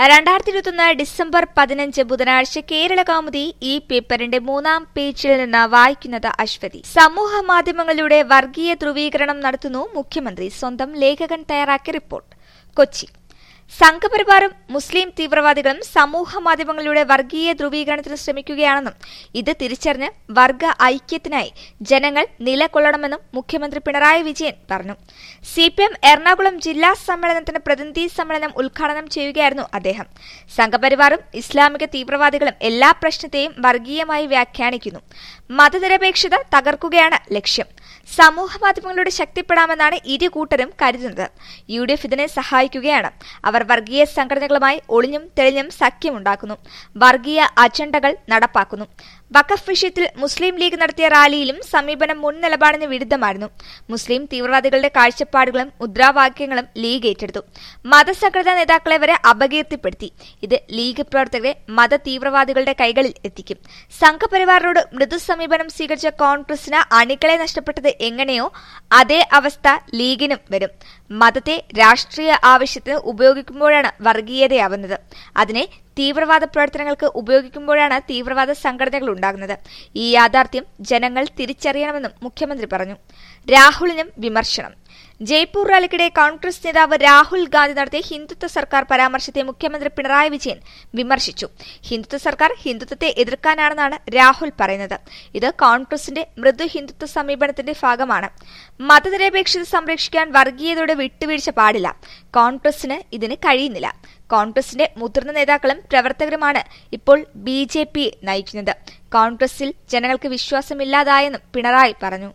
രണ്ടായിരത്തി ഇരുപത്തൊന്ന് ഡിസംബർ പതിനഞ്ച് ബുധനാഴ്ച കേരള കൗമുദി ഈ പേപ്പറിന്റെ മൂന്നാം പേജിൽ നിന്ന് വായിക്കുന്നത് അശ്വതി സമൂഹ മാധ്യമങ്ങളിലൂടെ വർഗീയ ധ്രുവീകരണം നടത്തുന്നു മുഖ്യമന്ത്രി സ്വന്തം ലേഖകൻ തയ്യാറാക്കിയ റിപ്പോർട്ട് കൊച്ചി സംഘപരിവാറും മുസ്ലിം തീവ്രവാദികളും സമൂഹ മാധ്യമങ്ങളിലൂടെ വർഗീയ ധ്രുവീകരണത്തിന് ശ്രമിക്കുകയാണെന്നും ഇത് തിരിച്ചറിഞ്ഞ് വർഗ ഐക്യത്തിനായി ജനങ്ങൾ നിലകൊള്ളണമെന്നും മുഖ്യമന്ത്രി പിണറായി വിജയൻ പറഞ്ഞു സിപിഎം എറണാകുളം ജില്ലാ സമ്മേളനത്തിന് പ്രതിനിധി സമ്മേളനം ഉദ്ഘാടനം ചെയ്യുകയായിരുന്നു അദ്ദേഹം സംഘപരിവാറും ഇസ്ലാമിക തീവ്രവാദികളും എല്ലാ പ്രശ്നത്തെയും വർഗീയമായി വ്യാഖ്യാനിക്കുന്നു മതനിരപേക്ഷത തകർക്കുകയാണ് ലക്ഷ്യം സമൂഹ മാധ്യമങ്ങളുടെ ശക്തിപ്പെടാമെന്നാണ് ഇരു കൂട്ടരും കരുതുന്നത് യു ഡി എഫ് ഇതിനെ സഹായിക്കുകയാണ് അവർ വർഗീയ സംഘടനകളുമായി ഒളിഞ്ഞും തെളിഞ്ഞും സഖ്യമുണ്ടാക്കുന്നു വർഗീയ അജണ്ടകൾ നടപ്പാക്കുന്നു വഖഫ് വിഷയത്തിൽ മുസ്ലിം ലീഗ് നടത്തിയ റാലിയിലും സമീപനം മുൻ നിലപാടിന് വിരുദ്ധമായിരുന്നു മുസ്ലിം തീവ്രവാദികളുടെ കാഴ്ചപ്പാടുകളും മുദ്രാവാക്യങ്ങളും ലീഗ് ഏറ്റെടുത്തു മതസംഘടനാ നേതാക്കളെ വരെ അപകീർത്തിപ്പെടുത്തി ഇത് ലീഗ് പ്രവർത്തകരെ മത തീവ്രവാദികളുടെ കൈകളിൽ എത്തിക്കും സംഘപരിവാറിനോട് മൃദു സമീപനം സ്വീകരിച്ച കോൺഗ്രസിന് അണികളെ നഷ്ടപ്പെട്ടത് എങ്ങനെയോ അതേ അവസ്ഥ ലീഗിനും വരും മതത്തെ രാഷ്ട്രീയ ആവശ്യത്തിന് ഉപയോഗിക്കുമ്പോഴാണ് വർഗീയതയാവുന്നത് അതിനെ തീവ്രവാദ പ്രവർത്തനങ്ങൾക്ക് ഉപയോഗിക്കുമ്പോഴാണ് തീവ്രവാദ സംഘടനകൾ ഉണ്ടാകുന്നത് ഈ യാഥാർത്ഥ്യം ജനങ്ങൾ തിരിച്ചറിയണമെന്നും മുഖ്യമന്ത്രി പറഞ്ഞു രാഹുലിനും വിമർശനം ജയ്പൂർ റാലിക്കിടെ കോൺഗ്രസ് നേതാവ് രാഹുൽ ഗാന്ധി നടത്തിയ ഹിന്ദുത്വ സർക്കാർ പരാമർശത്തെ മുഖ്യമന്ത്രി പിണറായി വിജയൻ വിമർശിച്ചു ഹിന്ദുത്വ സർക്കാർ ഹിന്ദുത്വത്തെ എതിർക്കാനാണെന്നാണ് രാഹുൽ പറയുന്നത് ഇത് കോൺഗ്രസിന്റെ മൃദു ഹിന്ദുത്വ സമീപനത്തിന്റെ ഭാഗമാണ് മതനിരപേക്ഷത സംരക്ഷിക്കാൻ വർഗീയതയുടെ വിട്ടുവീഴ്ച പാടില്ല കോൺഗ്രസിന് ഇതിന് കഴിയുന്നില്ല കോൺഗ്രസിന്റെ മുതിർന്ന നേതാക്കളും പ്രവർത്തകരുമാണ് ഇപ്പോൾ ബി ജെ പി നയിക്കുന്നത് കോൺഗ്രസിൽ ജനങ്ങൾക്ക് വിശ്വാസമില്ലാതായെന്നും പിണറായി പറഞ്ഞു